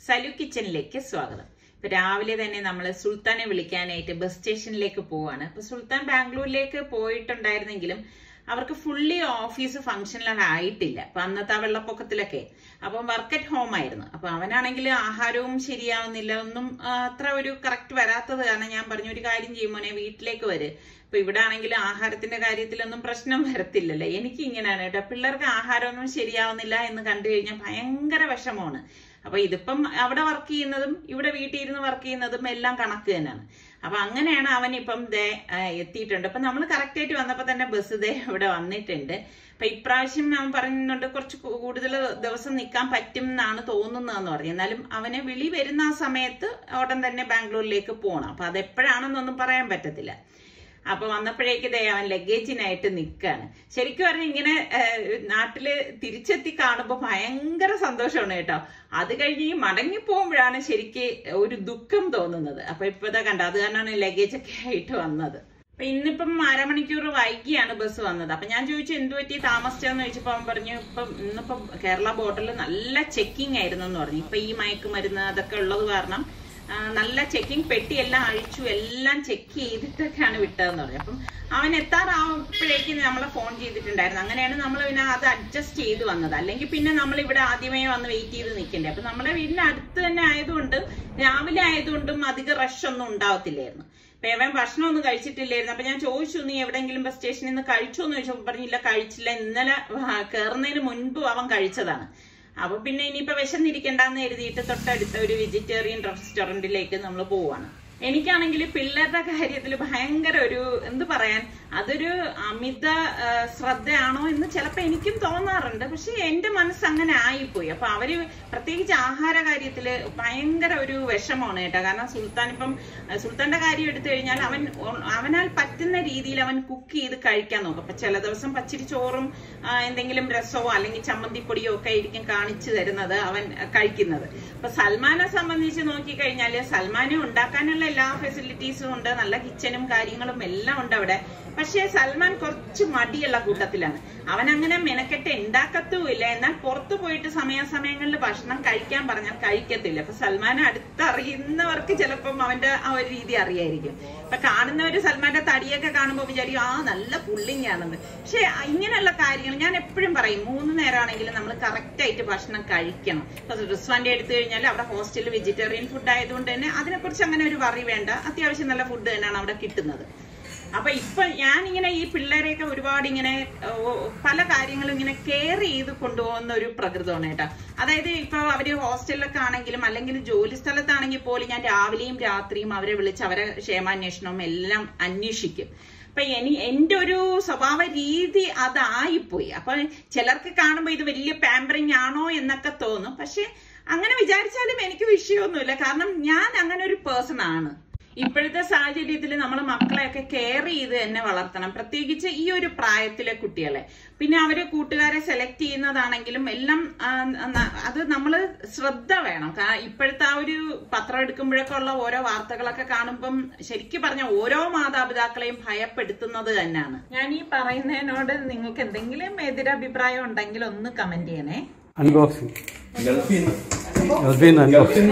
സലു കിച്ചണിലേക്ക് സ്വാഗതം ഇപ്പൊ രാവിലെ തന്നെ നമ്മൾ സുൽത്താനെ വിളിക്കാനായിട്ട് ബസ് സ്റ്റേഷനിലേക്ക് പോവാണ് അപ്പൊ സുൽത്താൻ ബാംഗ്ലൂരിലേക്ക് പോയിട്ടുണ്ടായിരുന്നെങ്കിലും അവർക്ക് ഫുള്ളി ഓഫീസ് ഫംഗ്ഷനിലാണ് ആയിട്ടില്ല അപ്പൊ അന്നത്തെ ആ വെള്ളപ്പൊക്കത്തിലൊക്കെ അപ്പം വർക്ക് അറ്റ് ഹോം ആയിരുന്നു അപ്പൊ അവനാണെങ്കിൽ ആഹാരവും ശരിയാവുന്നില്ല ഒന്നും ആ, അത്ര ഒരു കറക്റ്റ് വരാത്തത് കാരണം ഞാൻ പറഞ്ഞു ഒരു കാര്യം ചെയ്യും മോനെ വീട്ടിലേക്ക് വര് ഇപ്പൊ ഇവിടെ ആണെങ്കിൽ ആഹാരത്തിന്റെ കാര്യത്തിലൊന്നും പ്രശ്നം വരത്തില്ലല്ലോ എനിക്ക് ഇങ്ങനെയാണ് കേട്ടോ പിള്ളേർക്ക് ആഹാരമൊന്നും ശരിയാവുന്നില്ല എന്ന് കണ്ടു കഴിഞ്ഞാൽ ഭയങ്കര വിഷമമാണ് അപ്പൊ ഇതിപ്പം അവിടെ വർക്ക് ചെയ്യുന്നതും ഇവിടെ വീട്ടിൽ ഇരുന്ന് വർക്ക് ചെയ്യുന്നതും എല്ലാം കണക്ക് തന്നെയാണ് അപ്പൊ അങ്ങനെയാണ് അവൻ ഇപ്പം ദേ ആ, എത്തിയിട്ടുണ്ട് അപ്പൊ നമ്മൾ കറക്റ്റ് ആയിട്ട് വന്നപ്പോ തന്നെ ബസ് ദേ ഇവിടെ വന്നിട്ടുണ്ട് അപ്പൊ ഇപ്രാവശ്യം അവൻ പറയുന്നുണ്ട് കുറച്ച് കൂടുതൽ ദിവസം നിൽക്കാൻ പറ്റും എന്നാണ് തോന്നുന്നതെന്ന് പറഞ്ഞു എന്നാലും അവന് വിളി വരുന്ന ആ സമയത്ത് ഉടൻ തന്നെ ബാംഗ്ലൂരിലേക്ക് പോകണം അപ്പൊ അതെപ്പോഴാണെന്നൊന്നും പറയാൻ പറ്റത്തില്ല അപ്പൊ വന്നപ്പോഴേക്ക് ദേ അവൻ ലഗേജിനായിട്ട് നിൽക്കാണ് ശരിക്കും പറഞ്ഞ ഇങ്ങനെ ഏഹ്, നാട്ടില് തിരിച്ചെത്തി കാണുമ്പോൾ ഭയങ്കര സന്തോഷമാണ് കേട്ടോ അത് കഴിഞ്ഞ് ഈ മടങ്ങി പോകുമ്പോഴാണ് ശരിക്ക് ഒരു ദുഃഖം തോന്നുന്നത് അപ്പൊ ഇപ്പതാ കണ്ട അത് കാരണമാണ് ലഗേജ് ഒക്കെ ആയിട്ട് വന്നത് അപ്പൊ ഇന്നിപ്പം അരമണിക്കൂർ വൈകിയാണ് ബസ് വന്നത് അപ്പൊ ഞാൻ ചോദിച്ചു എന്തു പറ്റി താമസിച്ചെന്ന് ചോദിച്ചപ്പോ അവൻ പറഞ്ഞു ഇപ്പം ഇന്നിപ്പം കേരള ബോർഡറിൽ നല്ല ചെക്കിംഗ് ആയിരുന്നു എന്ന് പറഞ്ഞു ഇപ്പൊ ഈ മയക്കുമരുന്ന് അതൊക്കെ ഉള്ളത് കാരണം ആ, നല്ല ചെക്കിംഗ് പെട്ടി എല്ലാം അഴിച്ചു എല്ലാം ചെക്ക് ചെയ്തിട്ടൊക്കെയാണ് വിട്ടതെന്ന് പറഞ്ഞു അപ്പം അവൻ എത്താറാവുമ്പോഴേക്കും നമ്മളെ ഫോൺ ചെയ്തിട്ടുണ്ടായിരുന്നു അങ്ങനെയാണ് നമ്മൾ പിന്നെ അത് അഡ്ജസ്റ്റ് ചെയ്ത് വന്നത് അല്ലെങ്കിൽ പിന്നെ നമ്മൾ ഇവിടെ ആദ്യമേ വന്ന് വെയിറ്റ് ചെയ്ത് നിൽക്കണ്ടേ അപ്പൊ നമ്മളെ വീടിന്റെ അടുത്ത് തന്നെ ആയതുകൊണ്ട് രാവിലെ ആയതുകൊണ്ടും അധികം റഷ് ഒന്നും ഉണ്ടാവത്തില്ലായിരുന്നു അപ്പൊ അവൻ ഭക്ഷണമൊന്നും കഴിച്ചിട്ടില്ലായിരുന്നു അപ്പൊ ഞാൻ ചോദിച്ചു നീ എവിടെയെങ്കിലും ബസ് സ്റ്റേഷനിൽ നിന്ന് കഴിച്ചോ എന്ന് ചോദിച്ചപ്പോൾ പറഞ്ഞില്ല കഴിച്ചില്ല ഇന്നലെ കയറുന്നതിന് മുൻപ് അവൻ കഴിച്ചതാണ് അപ്പൊ പിന്നെ ഇനിയിപ്പോ വിശന്നിരിക്കണ്ടെന്ന് എഴുതിയിട്ട് തൊട്ടടുത്ത ഒരു വെജിറ്റേറിയൻ റെസ്റ്റോറന്റിലേക്ക് നമ്മൾ പോവാണ് എനിക്കാണെങ്കിൽ പിള്ളേരുടെ കാര്യത്തിൽ ഭയങ്കര ഒരു എന്ത് പറയാൻ അതൊരു അമിത ആ, ശ്രദ്ധയാണോ എന്ന് ചിലപ്പോ എനിക്കും തോന്നാറുണ്ട് പക്ഷെ എന്റെ മനസ്സ് അങ്ങനെ ആയിപ്പോയി അപ്പൊ അവര് പ്രത്യേകിച്ച് ആഹാര കാര്യത്തില് ഭയങ്കര ഒരു വിഷമമാണ് കേട്ടോ കാരണം സുൽത്താൻ ഇപ്പം ആ, സുൽത്താന്റെ കാര്യം എടുത്തു കഴിഞ്ഞാൽ അവൻ ഒ- അവനാൽ പറ്റുന്ന രീതിയിൽ അവൻ കുക്ക് ചെയ്ത് കഴിക്കാൻ നോക്കും അപ്പൊ ചില ദിവസം പച്ചിരി ചോറും ആ, എന്തെങ്കിലും രസമോ അല്ലെങ്കിൽ ചമ്മന്തിപ്പൊടിയോ ഒക്കെ ആയിരിക്കും കാണിച്ചു തരുന്നത് അവൻ കഴിക്കുന്നത് അപ്പൊ സൽമാനെ സംബന്ധിച്ച് നോക്കിക്കഴിഞ്ഞാല് സൽമാനെ ഉണ്ടാക്കാനുള്ള എല്ലാ ഫെസിലിറ്റീസും ഉണ്ട് നല്ല കിച്ചനും കാര്യങ്ങളും എല്ലാം ഉണ്ട് അവിടെ പക്ഷേ സൽമാൻ കുറച്ച് മടിയുള്ള കൂട്ടത്തിലാണ് അവൻ അങ്ങനെ മെനക്കെട്ട് ഉണ്ടാക്കത്തുമില്ല എന്നാൽ പുറത്തു പോയിട്ട് സമയാസമയങ്ങളിൽ ഭക്ഷണം കഴിക്കാൻ പറഞ്ഞാൽ കഴിക്കത്തില്ല അപ്പൊ സൽമാനെ അടുത്തറിയുന്നവർക്ക് ചിലപ്പം അവന്റെ ആ ഒരു രീതി അറിയായിരിക്കും ഇപ്പൊ കാണുന്നവര് സൽമാന്റെ തടിയൊക്കെ കാണുമ്പോൾ വിചാരിക്കും ആ നല്ല പുള്ളിങ് ആണെന്ന് പക്ഷെ ഇങ്ങനെയുള്ള കാര്യങ്ങൾ ഞാൻ എപ്പോഴും പറയും മൂന്ന് നേരമാണെങ്കിലും നമ്മൾ കറക്റ്റ് ആയിട്ട് ഭക്ഷണം കഴിക്കണം ഇപ്പൊ റിസ്വാന്റെ എടുത്തു കഴിഞ്ഞാൽ അവിടെ ഹോസ്റ്റലിൽ വെജിറ്റേറിയൻ ഫുഡ് ആയതുകൊണ്ട് തന്നെ അതിനെക്കുറിച്ച് അങ്ങനെ ഒരു വറി വേണ്ട അത്യാവശ്യം നല്ല ഫുഡ് തന്നെയാണ് അവിടെ കിട്ടുന്നത് അപ്പൊ ഇപ്പൊ ഞാനിങ്ങനെ ഈ പിള്ളേരെയൊക്കെ ഒരുപാട് ഇങ്ങനെ ഓ, പല കാര്യങ്ങളും ഇങ്ങനെ കെയർ ചെയ്ത് കൊണ്ടുപോകുന്ന ഒരു പ്രകൃതമാണ് കേട്ടോ അതായത് ഇപ്പൊ അവര് ഹോസ്റ്റലിലൊക്കെ ആണെങ്കിലും അല്ലെങ്കിൽ ജോലി സ്ഥലത്താണെങ്കിൽ പോലും ഞാൻ രാവിലെയും രാത്രിയും അവരെ വിളിച്ച് അവരെ ക്ഷേമാന്വേഷണവും എല്ലാം അന്വേഷിക്കും അപ്പൊ എനി എന്റെ ഒരു സ്വഭാവ രീതി അതായിപ്പോയി അപ്പൊ ചിലർക്ക് കാണുമ്പോൾ ഇത് വലിയ പാമ്പറിങ് ആണോ എന്നൊക്കെ തോന്നും പക്ഷെ അങ്ങനെ വിചാരിച്ചാലും എനിക്ക് വിഷയമൊന്നുമില്ല കാരണം ഞാൻ അങ്ങനെ ഒരു പേഴ്സൺ ആണ് ഇപ്പോഴത്തെ സാഹചര്യത്തിൽ നമ്മൾ മക്കളെയൊക്കെ കെയർ ചെയ്ത് തന്നെ വളർത്തണം പ്രത്യേകിച്ച് ഈ ഒരു പ്രായത്തിലെ കുട്ടികളെ പിന്നെ അവര് കൂട്ടുകാരെ സെലക്ട് ചെയ്യുന്നതാണെങ്കിലും എല്ലാം ആ, ന- അത് നമ്മൾ ശ്രദ്ധ വേണം കാ- ഇപ്പോഴത്തെ ആ ഒരു പത്രം എടുക്കുമ്പോഴൊക്കെ ഉള്ള ഓരോ വാർത്തകളൊക്കെ കാണുമ്പം ശരിക്കും പറഞ്ഞ ഓരോ മാതാപിതാക്കളെയും ഭയപ്പെടുത്തുന്നത് തന്നെയാണ് ഞാൻ ഈ പറയുന്നതിനോട് നിങ്ങൾക്ക് എന്തെങ്കിലും എതിരഭിപ്രായം ഉണ്ടെങ്കിൽ ഒന്ന് കമന്റ് ചെയ്യണേ അൺബോക്സിങ് ഗൾഫിൽ ഗൾഫിൽ നിന്ന് അൺബോക്സിങ്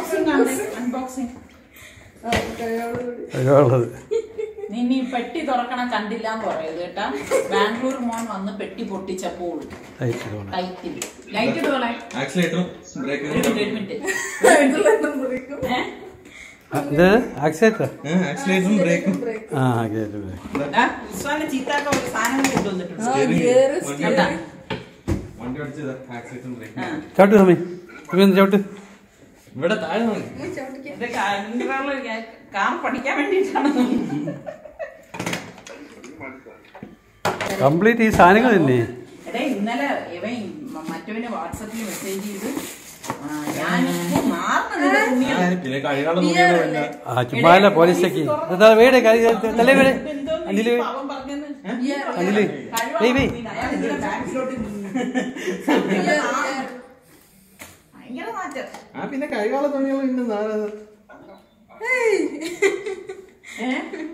അൺബോക്സിംഗ് ഉള്ളത് നീ നീ പെട്ടി തുറക്കണ കണ്ടില്ല എന്ന് പറയത് കേട്ടാ ബാംഗ്ലൂർ മോൻ വന്ന് പെട്ടി പൊട്ടിച്ചപ്പോൾ അയച്ചിട്ടുണ്ട് ലൈറ്റിൽ ലൈറ്റ് ഇടുകളെ ആക്സിലേറ്ററും ബ്രേക്കും ഒരു മിനിറ്റ് ഏ? ഇത് ആക്സിലേറ്റർ ആക്സിലേറ്ററും ബ്രേക്കും ആ കേട്ടു ദാ, ഉസ്മാന്റെ ചീത്താക്ക ഒരു സാധനം കൊണ്ടുവന്നിട്ടുണ്ട് വണ്ടി കണ്ടാ? വണ്ടി ഓടിച്ചത് ആക്സിലേറ്ററും ബ്രേക്കും ചവിട്ട് സമി സമി ചവിട്ട് ഇവിടെ താഴെ നോക്കി ഇത് കാ- നിങ്ങള് ഞാൻ കാർ പഠിക്കാൻ വേണ്ടിയിട്ടാണ് കംപ്ലീറ്റ് ഈ സാധനങ്ങൾ തന്നെ എടേ ഇന്നലെ ഇവൻ മ- മറ്റവന് വാട്സപ്പിൽ മെസ്സേജ് ചെയ്ത് ആ, ഞാനിപ്പോ മാറുന്നില്ല ഉണ്ണിയാ. പിന്നെ കഴിയാതെ നോക്കിയാണ് പിന്നെ ആ ചുമ്മാല പോലീസൊക്കെ ഇതാ വീട് തലേ വീട് എന്തോന്ന് അനില് ഈ പാവം പറഞ്ഞെന്ന്? അനില് കഴിവാ വെയ് വെയ് നോക്കിയിട്ട് അയാൾ ഇങ്ങനെ ബാക്കിലോട്ട് നിന്ന്. ഭയങ്കര മാറ്റം ആ പിന്നെ കൈകാല തുണികൾ ഉണ്ട് നാളെ ഏ?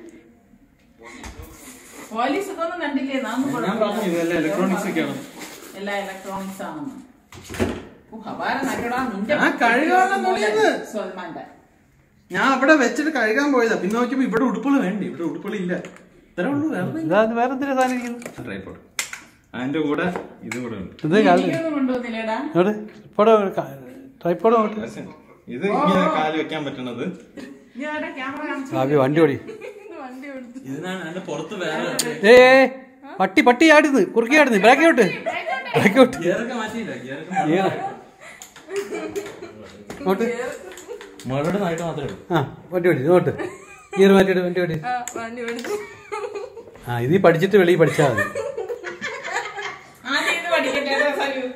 പോലീസ് ഇതൊന്നും കണ്ടില്ലേ നാം ഞാൻ പറഞ്ഞു ഇതെല്ലാം ഇലക്ട്രോണിക്സ് ഒക്കെയാണ് എല്ലാ ഇലക്ട്രോണിക്സ് ആണെന്ന് ഓ, അപാരം നല്ലടാ, നിന്റെ ഞാൻ കഴുകാനുള്ള തുണിയെന്ന്. സൽമാന്റെ. ഞാൻ അവിടെ വെച്ചിട്ട് കഴുകാൻ പോയതാ പിന്നെ നോക്കിയപ്പോ ഇവിടെ ഉടുപ്പുകൾ വേണ്ടി ഇവിടെ ഉടുപ്പുകൾ ഇല്ല ഇത്രേ ഉള്ളൂ വേറെ ഇതാ വേറെ എന്തിനാ സാധനം ഇരിക്കുന്നത് ട്രൈപ്പോഡ് അതിന്റെ കൂടെ ഇത് കൂടെ ഉണ്ട് ഇത് കാല് എനിക്കൊന്നും കൊണ്ടുവന്നില്ലേടാ ഇവിടെ ഇപ്പോഴോ ട്രൈപ്പോഡ് നോട്ട് ഇത് ഇങ്ങനെ കാല് വെക്കാൻ പറ്റണത് ഞാടെ ക്യാമറ കാണിച്ചു കാവ്യ വണ്ടി ഓടി ഇതിനാണ് അതിന്റെ പുറത്ത് വേറെ ഏ പട്ടി പട്ടി ആടുന്നു കുറുക്കി ആടുന്നു ബ്രേക്കൗട്ട് ബ്രേക്കൗട്ട് ഗിയറൊക്കെ മാറ്റിയില്ല ഗിയറൊക്കെ നോട്ട് മഴയുടെ നായിട്ട് മാത്രമേ ഉള്ളൂ ആ വണ്ടി ഓടി നോട്ട് ഗിയർ മാറ്റിയിട്ട് വണ്ടി ഓടി ആ, വണ്ടി ഓടിച്ചു ആ ഇത് ഈ പഠിച്ചിട്ട് വെളിയിൽ പഠിച്ചാൽ മതി ആദ്യം ഇത് പഠിക്കട്ടെ സലു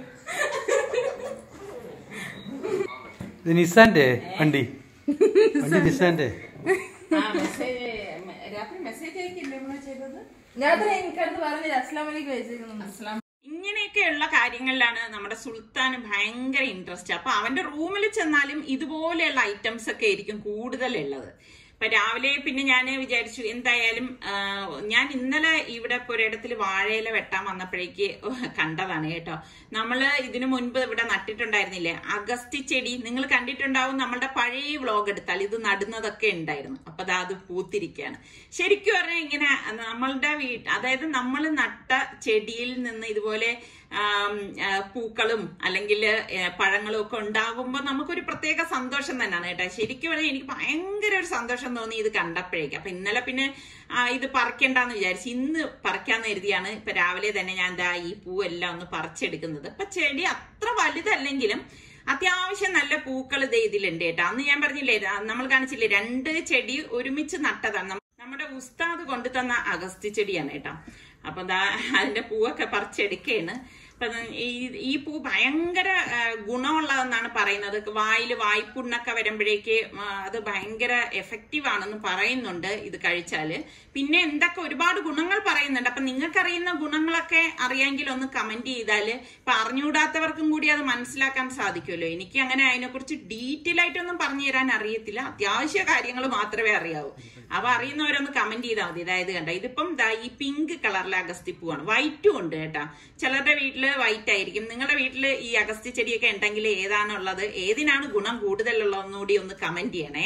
ഇത് നിസാന്റെ വണ്ടി വണ്ടി നിസാന്റെ ആ മെസ്സേജ് രാത്രി മെസ്സേജ് അയക്കില്ലേ നമ്മള് ചെയ്തത് രാത്രി എനിക്കടുത്ത് പറഞ്ഞില്ല അസ്ലാം വലൈക്കും വെച്ചേക്കുന്നു ഇങ്ങനെയൊക്കെയുള്ള കാര്യങ്ങളിലാണ് നമ്മുടെ സുൽത്താന് ഭയങ്കര ഇൻട്രസ്റ്റ് അപ്പൊ അവന്റെ റൂമിൽ ചെന്നാലും ഇതുപോലെയുള്ള ഐറ്റംസ് ഒക്കെ ആയിരിക്കും കൂടുതൽ ഉള്ളത് ഇപ്പൊ രാവിലെ പിന്നെ ഞാൻ വിചാരിച്ചു എന്തായാലും ആ, ഞാൻ ഇന്നലെ ഇവിടെ പുരയിടത്തിൽ വാഴയില വെട്ടാൻ വന്നപ്പോഴേക്ക് കണ്ടതാണ് കേട്ടോ നമ്മള് ഇതിനു മുൻപ് ഇവിടെ നട്ടിട്ടുണ്ടായിരുന്നില്ലേ അഗസ്തി ചെടി നിങ്ങൾ കണ്ടിട്ടുണ്ടാവും നമ്മളുടെ പഴയ വ്ലോഗ് എടുത്താൽ ഇത് നടുന്നതൊക്കെ ഉണ്ടായിരുന്നു അപ്പൊ ദാ അത് പൂത്തിരിക്കുകയാണ് ശരിക്കും പറഞ്ഞാൽ ഇങ്ങനെ നമ്മളുടെ വീട്ട് അതായത് നമ്മൾ നട്ട ചെടിയിൽ നിന്ന് ഇതുപോലെ ആം, ആ, പൂക്കളും അല്ലെങ്കിൽ പഴങ്ങളും ഒക്കെ ഉണ്ടാകുമ്പോൾ നമുക്കൊരു പ്രത്യേക സന്തോഷം തന്നെയാണ് കേട്ടോ ശരിക്കും പറഞ്ഞാൽ എനിക്ക് ഭയങ്കര ഒരു സന്തോഷം തോന്നി ഇത് കണ്ടപ്പോഴേക്ക് അപ്പൊ ഇന്നലെ പിന്നെ ആ, ഇത് പറിക്കണ്ടെന്ന് വിചാരിച്ചു ഇന്ന് പറിക്കാന്ന് കരുതിയാണ് ഇപ്പൊ രാവിലെ തന്നെ ഞാൻ ദാ ഈ പൂവെല്ലാം ഒന്ന് പറിച്ചെടുക്കുന്നത് ഇപ്പൊ ചെടി അത്ര വലുതല്ലെങ്കിലും അത്യാവശ്യം നല്ല പൂക്കൾ ഇത് ഇതിലുണ്ട് കേട്ടോ അന്ന് ഞാൻ പറഞ്ഞില്ലേ ആ, നമ്മൾ കാണിച്ചില്ലേ രണ്ട് ചെടി ഒരുമിച്ച് നട്ടതാണ് നമ്മ- നമ്മുടെ ഉസ്താദ് കൊണ്ടു തന്ന അഗസ്തി ചെടിയാണ് കേട്ടോ അപ്പൊ ദാ അതിന്റെ പൂവൊക്കെ പറിച്ചെടുക്കുകയാണ് അപ്പൊ ഈ ഈ പൂ ഭയങ്കര ആ, ഗുണമുള്ളതെന്നാണ് പറയുന്നത് വായിൽ വായ്പുണ്ണൊക്കെ വരുമ്പോഴേക്ക് ആ, അത് ഭയങ്കര എഫക്റ്റീവ് ആണെന്ന് പറയുന്നുണ്ട് ഇത് കഴിച്ചാല് പിന്നെ എന്തൊക്കെ ഒരുപാട് ഗുണങ്ങൾ പറയുന്നുണ്ട് അപ്പൊ നിങ്ങൾക്കറിയുന്ന ഗുണങ്ങളൊക്കെ അറിയാമെങ്കിൽ ഒന്ന് കമന്റ് ചെയ്താല് ഇപ്പൊ അറിഞ്ഞുകൂടാത്തവർക്കും കൂടി അത് മനസ്സിലാക്കാൻ സാധിക്കുമല്ലോ എനിക്ക് അങ്ങനെ അതിനെക്കുറിച്ച് ഡീറ്റെയിൽ ആയിട്ടൊന്നും പറഞ്ഞു തരാൻ അറിയത്തില്ല അത്യാവശ്യ കാര്യങ്ങൾ മാത്രമേ അറിയാവൂ അപ്പൊ അറിയുന്നവരൊന്ന് കമന്റ് ചെയ്താൽ മതി അതായത് കണ്ട ഇതിപ്പം ദാ ഈ പിങ്ക് കളറിലെ അഗസ്തിപ്പൂവാണ് വൈറ്റും ഉണ്ട് കേട്ടാ ചിലരുടെ വീട്ടില് വൈറ്റ് ആയിരിക്കും നിങ്ങളുടെ വീട്ടിൽ ഈ അഗസ്തി ചെടിയൊക്കെ ഉണ്ടെങ്കിൽ ഏതാണുള്ളത് ഏതിനാണ് ഗുണം കൂടുതലുള്ളതെന്ന് കൂടി ഒന്ന് കമന്റ് ചെയ്യണേ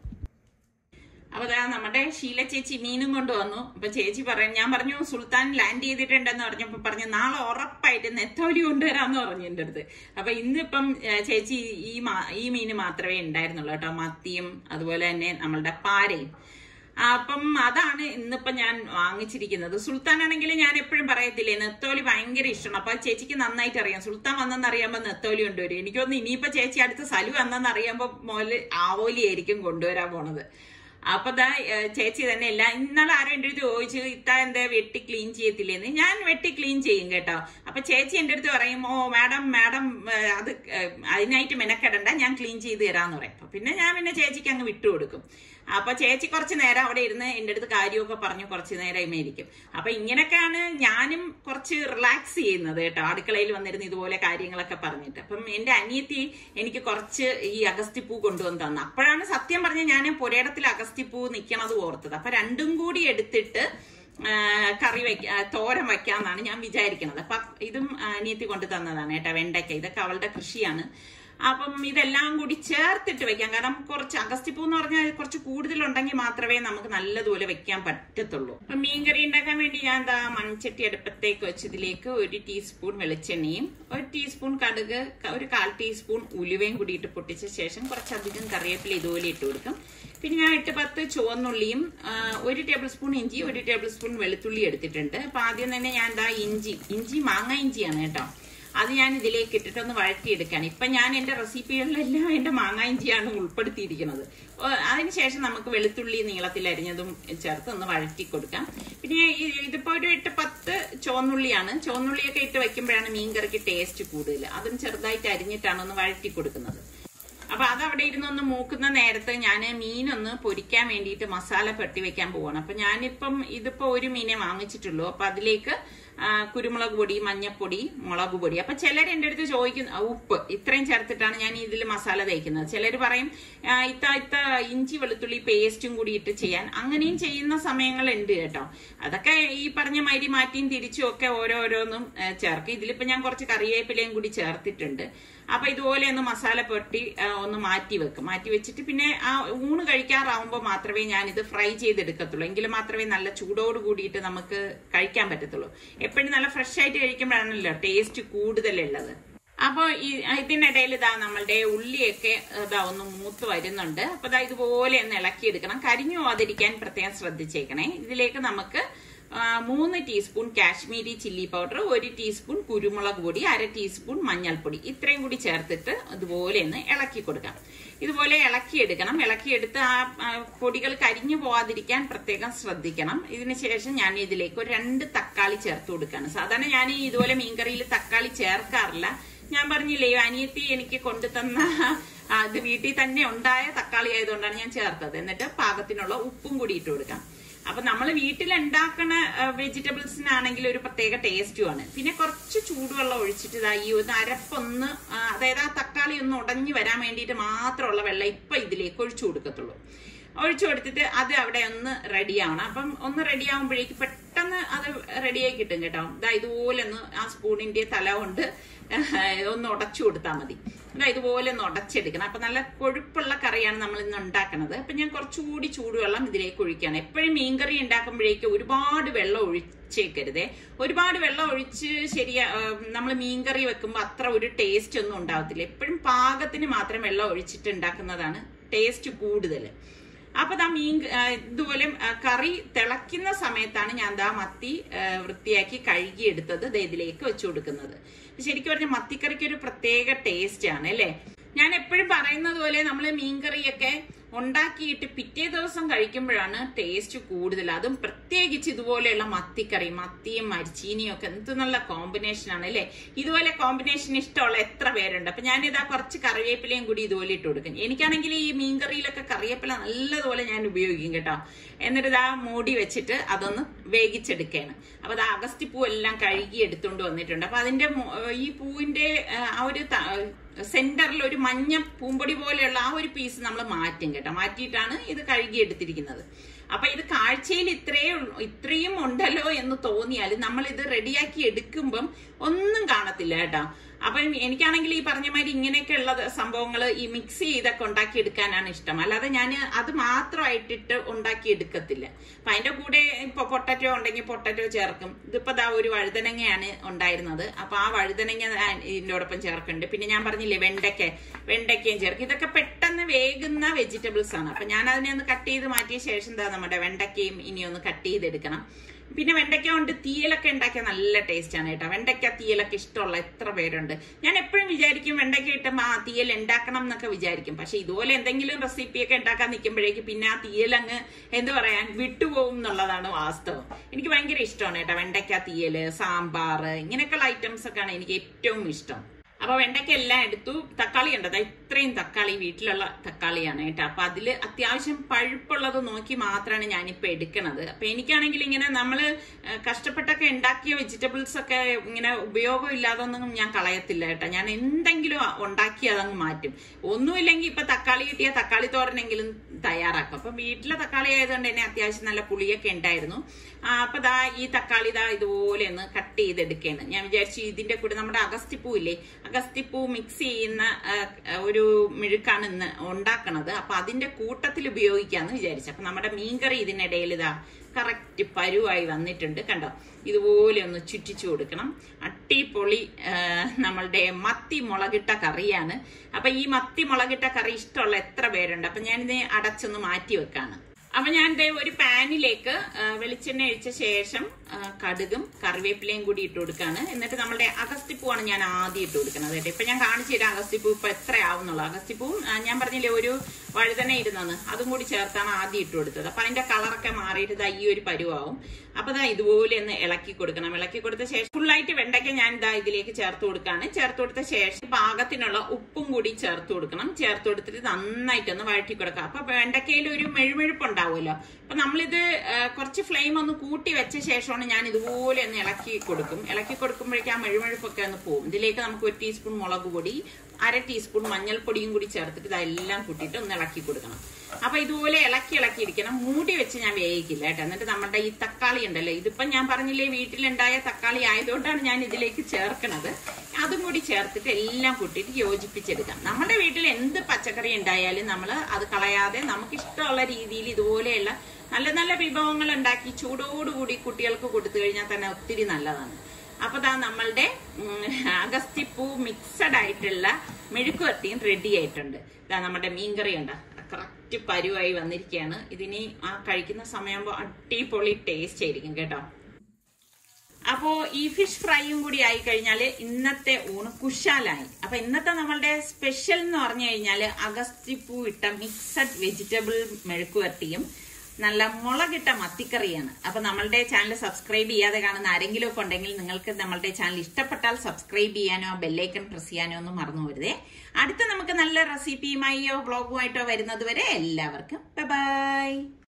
അപ്പൊ ദാ നമ്മുടെ ശീല ചേച്ചി മീനും കൊണ്ടുവന്നു അപ്പൊ ചേച്ചി പറയും ഞാൻ പറഞ്ഞു സുൽത്താൻ ലാൻഡ് ചെയ്തിട്ടുണ്ടെന്ന് പറഞ്ഞപ്പോ പറഞ്ഞു നാളെ ഉറപ്പായിട്ട് നെത്തോലി കൊണ്ടുവരാന്ന് പറഞ്ഞു എന്റെ അടുത്ത് അപ്പൊ ഇന്നിപ്പം ഏ, ചേച്ചി ഈ മാ- ഈ മീന് മാത്രമേ ഉണ്ടായിരുന്നുള്ളൂ കേട്ടോ മത്തിയും അതുപോലെ തന്നെ നമ്മളുടെ പാരയും ആ, അപ്പം അതാണ് ഇന്നിപ്പം ഞാൻ വാങ്ങിച്ചിരിക്കുന്നത് സുൽത്താൻ ആണെങ്കിൽ ഞാൻ എപ്പോഴും പറയത്തില്ലേ നെത്തോലി ഭയങ്കര ഇഷ്ടമാണ് അപ്പൊ ചേച്ചിക്ക് നന്നായിട്ട് അറിയാം സുൽത്താൻ വന്നെന്ന് അറിയുമ്പോൾ നെത്തോലി കൊണ്ടുവരും എനിക്കൊന്ന് ഇനിയിപ്പോ ചേച്ചി അടുത്ത് സലു വന്നെന്ന് അറിയുമ്പോൾ മുതല് ആവോലി ആയിരിക്കും കൊണ്ടുവരാൻ പോണത് അപ്പൊ ദാ ഏ, ചേച്ചി തന്നെ ഇല്ല ഇന്നലെ ആരും എന്റെ അടുത്ത് ചോദിച്ചു ഇത്ത എന്താ വെട്ടി ക്ലീൻ ചെയ്യത്തില്ലേന്ന് ഞാൻ വെട്ടി ക്ലീൻ ചെയ്യും കേട്ടോ അപ്പൊ ചേച്ചി എന്റെ അടുത്ത് പറയും ഓ മാഡം മാഡം ഏ, അത് ഏ, അതിനായിട്ട് മെനക്കെടണ്ട ഞാൻ ക്ലീൻ ചെയ്ത് തരാന്ന് പറയും അപ്പൊ പിന്നെ ഞാൻ പിന്നെ ചേച്ചിക്ക് അങ്ങ് വിട്ടു കൊടുക്കും അപ്പൊ ചേച്ചി കുറച്ച് നേരം അവിടെ ഇരുന്ന് എന്റെ അടുത്ത് കാര്യമൊക്കെ പറഞ്ഞു കുറച്ച് നേരം ഇരിക്കും അപ്പൊ ഇങ്ങനെയൊക്കെയാണ് ഞാനും കുറച്ച് റിലാക്സ് ചെയ്യുന്നത് കേട്ടോ അടുക്കളയിൽ വന്നിരുന്ന് ഇതുപോലെ കാര്യങ്ങളൊക്കെ പറഞ്ഞിട്ട് അപ്പം എന്റെ അനിയത്തി എനിക്ക് കുറച്ച് ഈ അഗസ്തിപ്പൂ കൊണ്ടുവന്ന് തന്നു അപ്പോഴാണ് സത്യം പറഞ്ഞ ഞാൻ പുരയിടത്തിൽ അഗസ്തിപ്പൂ നിൽക്കണത് ഓർത്തത് അപ്പൊ രണ്ടും കൂടി എടുത്തിട്ട് ആ, കറി വെക്ക ആ, തോരൻ വെക്കാന്നാണ് ഞാൻ വിചാരിക്കുന്നത് അപ്പൊ ഇതും അനിയത്തി കൊണ്ടു തന്നതാണ് കേട്ടോ വെണ്ടയ്ക്ക ഇതൊക്കെ അവളുടെ കൃഷിയാണ് അപ്പം ഇതെല്ലാം കൂടി ചേർത്തിട്ട് വെക്കാം കാരണം കുറച്ച് അഗസ്തിപ്പൂ എന്ന് പറഞ്ഞാൽ കുറച്ച് കൂടുതലുണ്ടെങ്കിൽ മാത്രമേ നമുക്ക് നല്ലതുപോലെ വെക്കാൻ പറ്റത്തുള്ളൂ അപ്പൊ മീൻകറി ഉണ്ടാക്കാൻ വേണ്ടി ഞാൻ എന്താ മൺചട്ടി അടുപ്പത്തേക്ക് വെച്ചതിലേക്ക് ഒരു ടീസ്പൂൺ വെളിച്ചെണ്ണയും ഒരു ടീസ്പൂൺ കടുക് ക- ഒരു കാൽ ടീസ്പൂൺ ഉലുവയും കൂടി ഇട്ട് പൊട്ടിച്ച ശേഷം കുറച്ചധികം കറിവേപ്പില ഇതുപോലെ ഇട്ട് കൊടുക്കും പിന്നെ ഞാൻ എട്ട് പത്ത് ചുവന്നുള്ളിയും ആ, ഒരു ടേബിൾ സ്പൂൺ ഇഞ്ചി ഒരു ടേബിൾ സ്പൂൺ വെളുത്തുള്ളി എടുത്തിട്ടുണ്ട് അപ്പൊ ആദ്യം തന്നെ ഞാൻ എന്താ ഇഞ്ചി ഇഞ്ചി മാങ്ങ ഇഞ്ചിയാണ് കേട്ടോ അത് ഞാൻ ഇതിലേക്ക് ഇട്ടിട്ട് ഒന്ന് വഴറ്റിയെടുക്കുകയാണ് ഇപ്പൊ ഞാൻ എന്റെ റെസിപ്പികളിലെല്ലാം എന്റെ മാങ്ങ ഇഞ്ചിയാണ് ഉൾപ്പെടുത്തിയിരിക്കുന്നത് ഓ, അതിനുശേഷം നമുക്ക് വെളുത്തുള്ളി നീളത്തിൽ അരിഞ്ഞതും ചേർത്ത് ഒന്ന് വഴറ്റി കൊടുക്കാം പിന്നെ ഈ- ഇതിപ്പോ ഒരു എട്ട് പത്ത് ചുവന്നുള്ളിയാണ് ചുവന്നുള്ളിയൊക്കെ ഇട്ട് വെക്കുമ്പോഴാണ് മീൻകറിക്ക് ടേസ്റ്റ് കൂടുതൽ അതും ചെറുതായിട്ട് അരിഞ്ഞിട്ടാണ് ഒന്ന് വഴറ്റി കൊടുക്കുന്നത് അപ്പൊ അത് അവിടെ ഇരുന്നൊന്ന് മൂക്കുന്ന നേരത്ത് ഞാൻ മീനൊന്ന് പൊരിക്കാൻ വേണ്ടിയിട്ട് മസാല പെട്ടി വെക്കാൻ പോവാണ് അപ്പൊ ഞാനിപ്പം ഇതിപ്പോ ഒരു മീനെ വാങ്ങിച്ചിട്ടുള്ളൂ അപ്പൊ അതിലേക്ക് ആ, കുരുമുളക് പൊടി മഞ്ഞപ്പൊടി മുളക് പൊടി അപ്പൊ ചിലർ എൻ്റെ അടുത്ത് ചോദിക്കും "ആ, ഉപ്പ് ഇത്രയും ചേർത്തിട്ടാണ് ഞാൻ ഇതിൽ മസാല തേക്കുന്നത് ചിലർ പറയും "ആ, ഇത്ത ഇത്ത ഇഞ്ചി വെളുത്തുള്ളി പേസ്റ്റും കൂടി ഇട്ട് ചെയ്യാൻ അങ്ങനെയും ചെയ്യുന്ന സമയങ്ങളുണ്ട് കേട്ടോ അതൊക്കെ ഈ പറഞ്ഞ മാതിരി മാറ്റിയും തിരിച്ചും ഒക്കെ ഓരോരോന്നും ആ, ചേർക്കും ഇതിലിപ്പോ ഞാൻ കുറച്ച് കറിവേപ്പിലയും കൂടി ചേർത്തിട്ടുണ്ട് അപ്പൊ ഇതുപോലെ ഒന്ന് മസാല പൊട്ടി ആ, ഒന്ന് മാറ്റി വെക്കും മാറ്റി വെച്ചിട്ട് പിന്നെ ആ ഊണ് കഴിക്കാറാവുമ്പോൾ മാത്രമേ ഞാൻ ഇത് ഫ്രൈ ചെയ്തെടുക്കത്തുള്ളൂ എങ്കിൽ മാത്രമേ നല്ല ചൂടോട് കൂടിയിട്ട് നമുക്ക് കഴിക്കാൻ പറ്റത്തുള്ളൂ എപ്പോഴും നല്ല ഫ്രഷ് ആയിട്ട് കഴിക്കുമ്പോഴാണല്ലോ ടേസ്റ്റ് കൂടുതലുള്ളത് അപ്പൊ ഈ ഇതിനിടയിൽ ഇതാ നമ്മളുടെ ഉള്ളിയൊക്കെ ഇതാ ഒന്ന് മൂത്ത് വരുന്നുണ്ട് അപ്പൊ ഇതാ ഇതുപോലെ ഒന്ന് ഇളക്കിയെടുക്കണം കരിഞ്ഞു പോവാതിരിക്കാൻ പ്രത്യേകം ശ്രദ്ധിച്ചേക്കണേ ഇതിലേക്ക് നമുക്ക് ആ, മൂന്ന് ടീസ്പൂൺ കാശ്മീരി ചില്ലി പൗഡർ ഒരു ടീസ്പൂൺ കുരുമുളക് പൊടി അര ടീസ്പൂൺ മഞ്ഞൾപ്പൊടി ഇത്രയും കൂടി ചേർത്തിട്ട് ഇതുപോലെ ഒന്ന് ഇളക്കി കൊടുക്കാം ഇതുപോലെ ഇളക്കിയെടുക്കണം ഇളക്കിയെടുത്ത് ആ ആ, പൊടികൾ കരിഞ്ഞു പോവാതിരിക്കാൻ പ്രത്യേകം ശ്രദ്ധിക്കണം ഇതിന് ശേഷം ഞാൻ ഇതിലേക്ക് ഒരു രണ്ട് തക്കാളി ചേർത്ത് കൊടുക്കുകയാണ് സാധാരണ ഞാൻ ഈ ഇതുപോലെ മീൻകറിയിൽ തക്കാളി ചേർക്കാറില്ല ഞാൻ പറഞ്ഞില്ലേ ഈ അനിയത്തി എനിക്ക് കൊണ്ടുതന്ന ആ, ഇത് വീട്ടിൽ തന്നെ ഉണ്ടായ തക്കാളി ആയതുകൊണ്ടാണ് ഞാൻ ചേർത്തത് എന്നിട്ട് പാകത്തിനുള്ള ഉപ്പും കൂടി ഇട്ട് കൊടുക്കാം അപ്പൊ നമ്മൾ വീട്ടിൽ ഉണ്ടാക്കുന്ന വെജിറ്റബിൾസിനാണെങ്കിൽ ഒരു പ്രത്യേക ടേസ്റ്റുമാണ് പിന്നെ കുറച്ച് ചൂടുവെള്ളം ഒഴിച്ചിട്ട് ഇതാ ഈ ഒരു അരപ്പൊന്ന് ആ, അതായത് ആ തക്കാളി ഒന്ന് ഉടഞ്ഞു വരാൻ വേണ്ടിയിട്ട് മാത്രമുള്ള വെള്ളം ഇപ്പൊ ഇതിലേക്ക് ഒഴിച്ചു കൊടുക്കത്തുള്ളൂ ഒഴിച്ചു കൊടുത്തിട്ട് അത് അവിടെ ഒന്ന് റെഡിയാവണം അപ്പം ഒന്ന് റെഡി ആവുമ്പോഴേക്ക് പെട്ടെന്ന് അത് റെഡിയായി കിട്ടും കേട്ടോ ഇതാ ഇതുപോലെ ഒന്ന് ആ സ്പൂണിന്റെ തല കൊണ്ട് ഒന്ന് ഉടച്ചു കൊടുത്താൽ മതി ഇതാ ഇതുപോലെ ഒന്ന് ഉടച്ചെടുക്കണം അപ്പൊ നല്ല കൊഴുപ്പുള്ള കറിയാണ് നമ്മൾ ഇന്ന് ഉണ്ടാക്കുന്നത് അപ്പൊ ഞാൻ കുറച്ചുകൂടി ചൂടുവെള്ളം ഇതിലേക്ക് ഒഴിക്കുകയാണ് എപ്പോഴും മീൻകറി ഉണ്ടാക്കുമ്പോഴേക്ക് ഒരുപാട് വെള്ളം ഒഴിച്ചേക്കരുതേ ഒരുപാട് വെള്ളം ഒഴിച്ച് ശരിയാ നമ്മൾ മീൻകറി വെക്കുമ്പോൾ അത്ര ഒരു ടേസ്റ്റ് ഒന്നും ഉണ്ടാവത്തില്ല എപ്പോഴും പാകത്തിന് മാത്രം വെള്ളം ഒഴിച്ചിട്ട് ഉണ്ടാക്കുന്നതാണ് ടേസ്റ്റ് കൂടുതൽ അപ്പൊ ദാ മീൻ ആ, ഇതുപോലെ ആ, കറി തിളയ്ക്കുന്ന സമയത്താണ് ഞാൻ ദാ മത്തി ആ, വൃത്തിയാക്കി കഴുകിയെടുത്തത് ദേ ഇതിലേക്ക് വെച്ചു കൊടുക്കുന്നത് ശരിക്കും പറഞ്ഞ മത്തിക്കറിക്ക് ഒരു പ്രത്യേക ടേസ്റ്റ് ആണ് അല്ലേ ഞാൻ എപ്പോഴും പറയുന്നത് പോലെ നമ്മൾ മീൻകറിയൊക്കെ ഉണ്ടാക്കിയിട്ട് പിറ്റേ ദിവസം കഴിക്കുമ്പോഴാണ് ടേസ്റ്റ് കൂടുതൽ അതും പ്രത്യേകിച്ച് ഇതുപോലെയുള്ള മത്തിക്കറി മത്തിയും മരിച്ചീനിയും ഒക്കെ എന്ത് നല്ല കോമ്പിനേഷൻ ആണ് അല്ലേ ഇതുപോലെ കോമ്പിനേഷൻ ഇഷ്ടമുള്ള എത്ര പേരുണ്ട് അപ്പൊ ഞാനിതാ കുറച്ച് കറിവേപ്പിലയും കൂടി ഇതുപോലെ ഇട്ട് കൊടുക്കും എനിക്കാണെങ്കിൽ ഈ മീൻകറിയിലൊക്കെ കറിവേപ്പില നല്ലതുപോലെ ഞാൻ ഉപയോഗിക്കും കേട്ടോ എന്നിട്ട് ഇതാ മൂടി വെച്ചിട്ട് അതൊന്ന് വേവിച്ചെടുക്കുകയാണ് അപ്പൊ അത് അഗസ്തിപ്പൂ എല്ലാം കഴുകി എടുത്തുകൊണ്ട് വന്നിട്ടുണ്ട് അപ്പൊ അതിന്റെ മു- ഈ പൂവിന്റെ ആ, ആ ഒരു സെന്ററിൽ ഒരു മഞ്ഞ പൂമ്പൊടി പോലെയുള്ള ആ ഒരു പീസ് നമ്മൾ മാറ്റും കേട്ടോ മാറ്റിയിട്ടാണ് ഇത് കഴുകി എടുത്തിരിക്കുന്നത് അപ്പൊ ഇത് കാഴ്ചയിൽ ഇത്രയേ ഉള്ളൂ ഇത്രയും ഉണ്ടല്ലോ എന്ന് തോന്നിയാൽ നമ്മൾ ഇത് റെഡിയാക്കി എടുക്കുമ്പം ഒന്നും കാണത്തില്ല കേട്ടോ അപ്പം എനിക്കാണെങ്കിൽ ഈ പറഞ്ഞ മാതിരി ഇങ്ങനെയൊക്കെ ഉള്ള സംഭവങ്ങൾ ഈ മിക്സ് ചെയ്തൊക്കെ ഉണ്ടാക്കി എടുക്കാനാണ് ഇഷ്ടം അല്ലാതെ ഞാൻ അത് മാത്രമായിട്ടിട്ട് ഉണ്ടാക്കി എടുക്കത്തില്ല അപ്പൊ അതിന്റെ കൂടെ ഇപ്പൊ പൊട്ടറ്റോ ഉണ്ടെങ്കിൽ പൊട്ടറ്റോ ചേർക്കും ഇതിപ്പോ ദാ ഒരു വഴുതനങ്ങയാണ് ഉണ്ടായിരുന്നത് അപ്പൊ ആ വഴുതനങ്ങ ഞാൻ ഇതിനോടൊപ്പം ചേർക്കുന്നുണ്ട് പിന്നെ ഞാൻ പറഞ്ഞില്ലേ വെണ്ടയ്ക്ക വെണ്ടയ്ക്കയും ചേർക്കും ഇതൊക്കെ പെട്ടെന്ന് വേകുന്ന വെജിറ്റബിൾസ് ആണ് അപ്പൊ ഞാൻ അതിനെ ഒന്ന് കട്ട് ചെയ്ത് മാറ്റിയ ശേഷം എന്താ നമ്മുടെ വെണ്ടയ്ക്കയും ഇനി ഒന്ന് കട്ട് ചെയ്തെടുക്കണം പിന്നെ വെണ്ടയ്ക്ക കൊണ്ട് തീയലൊക്കെ ഉണ്ടാക്കിയാൽ നല്ല ടേസ്റ്റ് ആണ് കേട്ടോ വെണ്ടയ്ക്ക തീയലൊക്കെ ഇഷ്ടമുള്ള എത്ര പേരുണ്ട് ഞാൻ എപ്പോഴും വിചാരിക്കും വെണ്ടയ്ക്ക ഇട്ടും ആ തീയൽ ഉണ്ടാക്കണം എന്നൊക്കെ വിചാരിക്കും പക്ഷെ ഇതുപോലെ എന്തെങ്കിലും റെസിപ്പിയൊക്കെ ഉണ്ടാക്കാൻ നിൽക്കുമ്പോഴേക്ക് പിന്നെ ആ തീയലങ്ങ് എന്ത് പറയാൻ വിട്ടുപോകും എന്നുള്ളതാണ് വാസ്തവം എനിക്ക് ഭയങ്കര ഇഷ്ടമാണ് കേട്ടോ വെണ്ടയ്ക്ക തീയല് സാമ്പാർ ഇങ്ങനെയൊക്കെയുള്ള ഐറ്റംസ് ഒക്കെയാണ് എനിക്ക് ഏറ്റവും ഇഷ്ടം അപ്പൊ വെണ്ടയ്ക്ക എല്ലാം എടുത്തു തക്കാളി ഉണ്ട് ദാ ഇത്രയും തക്കാളി വീട്ടിലുള്ള തക്കാളിയാണ് കേട്ടോ അപ്പൊ അതില് അത്യാവശ്യം പഴുപ്പുള്ളത് നോക്കി മാത്രമാണ് ഞാനിപ്പോ എടുക്കണത് അപ്പൊ എനിക്കാണെങ്കിൽ ഇങ്ങനെ നമ്മള് ഏഹ്, കഷ്ടപ്പെട്ടൊക്കെ ഉണ്ടാക്കിയ വെജിറ്റബിൾസ് ഒക്കെ ഇങ്ങനെ ഉപയോഗം ഇല്ലാതൊന്നും ഞാൻ കളയത്തില്ല കേട്ടോ ഞാൻ എന്തെങ്കിലും ഉണ്ടാക്കി അതങ്ങ് മാറ്റും ഒന്നുമില്ലെങ്കിൽ ഇപ്പൊ തക്കാളി കിട്ടിയ തക്കാളി തോരനെങ്കിലും തയ്യാറാക്കും അപ്പൊ വീട്ടിലെ തക്കാളി ആയതുകൊണ്ട് തന്നെ അത്യാവശ്യം നല്ല പുളിയൊക്കെ ഉണ്ടായിരുന്നു ആ, അപ്പൊ ദാ ഈ തക്കാളി ദാ ഇതുപോലെ ഒന്ന് കട്ട് ചെയ്തെടുക്കുകയാണ് ഞാൻ വിചാരിച്ചു ഇതിന്റെ കൂടെ നമ്മുടെ അഗസ്തിപ്പൂ ഇല്ലേ അഗസ്തിപ്പൂ മിക്സ് ചെയ്യുന്ന ആ, ഒരു മിഴുക്കാണ് ഇന്ന് ഉണ്ടാക്കണത് അപ്പൊ അതിന്റെ കൂട്ടത്തിൽ ഉപയോഗിക്കാന്ന് വിചാരിച്ചു അപ്പൊ നമ്മുടെ മീൻകറി ഇതിനിടയിൽ ഇതാ കറക്റ്റ് പരുവായി വന്നിട്ടുണ്ട് കണ്ടോ ഇതുപോലെ ഒന്ന് ചുറ്റിച്ചു കൊടുക്കണം അട്ടിപ്പൊളി ആ, നമ്മളുടെ മത്തി മുളകിട്ട കറിയാണ് അപ്പൊ ഈ മത്തി മുളകിട്ട കറി ഇഷ്ടമുള്ള എത്ര പേരുണ്ട് അപ്പൊ ഞാനിത് അടച്ചൊന്ന് മാറ്റി വെക്കാണ് അപ്പൊ ഞാൻ ദേ ഒരു പാനിലേക്ക് ആ, വെളിച്ചെണ്ണ ഒഴിച്ച ശേഷം ആ, കടുകും കറിവേപ്പിലയും കൂടി ഇട്ട് കൊടുക്കാണ് എന്നിട്ട് നമ്മുടെ അഗസ്തിപ്പൂവാണ് ഞാൻ ആദ്യം ഇട്ട് കൊടുക്കുന്നത് കേട്ടോ ഇപ്പൊ ഞാൻ കാണിച്ചു തരാം അഗസ്തിപ്പൂ ഇപ്പൊ എത്ര ആവുന്നുള്ളൂ അഗസ്തിപ്പൂ ആ, ഞാൻ പറഞ്ഞില്ലേ ഒരു വഴുതന ഇരുന്നെന്ന് അതും കൂടി ചേർത്താണ് ആദ്യം ഇട്ട് കൊടുത്തത് അപ്പൊ അതിന്റെ കളറൊക്കെ മാറിയിട്ട് ദാ ഈ ഒരു പരുവാവും അപ്പൊ ദാ ഇതുപോലെ ഒന്ന് ഇളക്കി കൊടുക്കണം ഇളക്കി കൊടുത്ത ശേഷം ഫുള്ളായിട്ട് വെണ്ടയ്ക്ക ഞാൻ ഇതാ ഇതിലേക്ക് ചേർത്ത് കൊടുക്കാണ് ചേർത്ത് കൊടുത്ത ശേഷം പാകത്തിനുള്ള ഉപ്പും കൂടി ചേർത്ത് കൊടുക്കണം ചേർത്ത് കൊടുത്തിട്ട് നന്നായിട്ടൊന്ന് വഴറ്റി കൊടുക്കാം അപ്പൊ വെണ്ടയ്ക്കയിൽ ഒരു മെഴുമെഴുപ്പ് ഉണ്ടാവുമല്ലോ അപ്പൊ നമ്മളിത് ആ, കുറച്ച് ഫ്ലെയിം ഒന്ന് കൂട്ടി വെച്ച ശേഷമാണ് ഞാൻ ഇതുപോലെ ഒന്ന് ഇളക്കി കൊടുക്കും ഇളക്കി കൊടുക്കുമ്പോഴേക്കും ആ മെഴുമെഴുപ്പൊക്കെ ഒന്ന് പോകും ഇതിലേക്ക് നമുക്ക് ഒരു ടീസ്പൂൺ മുളക് പൊടി അര ടീസ്പൂൺ മഞ്ഞൾപ്പൊടിയും കൂടി ചേർത്തിട്ട് ഇതെല്ലാം കൂട്ടിയിട്ട് ഒന്ന് ഇളക്കി കൊടുക്കണം അപ്പൊ ഇതുപോലെ ഇളക്കി ഇളക്കി ഇരിക്കണം മൂടി വെച്ച് ഞാൻ വേവിക്കില്ല കേട്ടോ എന്നിട്ട് നമ്മുടെ ഈ തക്കാളി ഉണ്ടല്ലോ ഇതിപ്പം ഞാൻ പറഞ്ഞില്ലേ വീട്ടിലുണ്ടായ തക്കാളി ആയതുകൊണ്ടാണ് ഞാൻ ഇതിലേക്ക് ചേർക്കണത് അതും കൂടി ചേർത്തിട്ട് എല്ലാം കൂട്ടിയിട്ട് യോജിപ്പിച്ചെടുക്കാം നമ്മുടെ വീട്ടിൽ എന്ത് പച്ചക്കറി ഉണ്ടായാലും നമ്മൾ അത് കളയാതെ നമുക്ക് ഇഷ്ടമുള്ള രീതിയിൽ ഇതുപോലെയുള്ള നല്ല നല്ല വിഭവങ്ങൾ ഉണ്ടാക്കി ചൂടോടുകൂടി കുട്ടികൾക്ക് കൊടുത്തു കഴിഞ്ഞാൽ തന്നെ ഒത്തിരി നല്ലതാണ് അപ്പൊ ദാ നമ്മളുടെ ഉം, അഗസ്തിപ്പൂ മിക്സഡ് ആയിട്ടുള്ള മെഴുക്കുവരട്ടിയും റെഡി ആയിട്ടുണ്ട് ഇതാ നമ്മുടെ മീൻകറി ഉണ്ട് കറക്റ്റ് പരുവായി വന്നിരിക്കുകയാണ് ഇതിനി ആ കഴിക്കുന്ന സമയമാകുമ്പോൾ അടിപൊളി ടേസ്റ്റ് ആയിരിക്കും കേട്ടോ അപ്പോ ഈ ഫിഷ് ഫ്രൈയും കൂടി ആയി കഴിഞ്ഞാല് ഇന്നത്തെ ഊണ് കുശാലായി അപ്പൊ ഇന്നത്തെ നമ്മളുടെ സ്പെഷ്യൽ എന്ന് പറഞ്ഞു കഴിഞ്ഞാല് അഗസ്തിപ്പൂ ഇട്ട മിക്സഡ് വെജിറ്റബിൾ മെഴുക്കുവരട്ടിയും നല്ല മുളകിട്ട മത്തിക്കറിയാണ് അപ്പൊ നമ്മളുടെ ചാനൽ സബ്സ്ക്രൈബ് ചെയ്യാതെ കാണുന്ന ആരെങ്കിലും ഒക്കെ ഉണ്ടെങ്കിൽ നിങ്ങൾക്ക് നമ്മളുടെ ചാനൽ ഇഷ്ടപ്പെട്ടാൽ സബ്സ്ക്രൈബ് ചെയ്യാനോ ബെല്ലൈക്കൺ പ്രസ് ചെയ്യാനോ ഒന്നും മറന്നു വരുതേ അടുത്ത നമുക്ക് നല്ല റെസിപ്പിയുമായോ വ്ളോഗുമായിട്ടോ വരുന്നത് വരെ എല്ലാവർക്കും ബൈ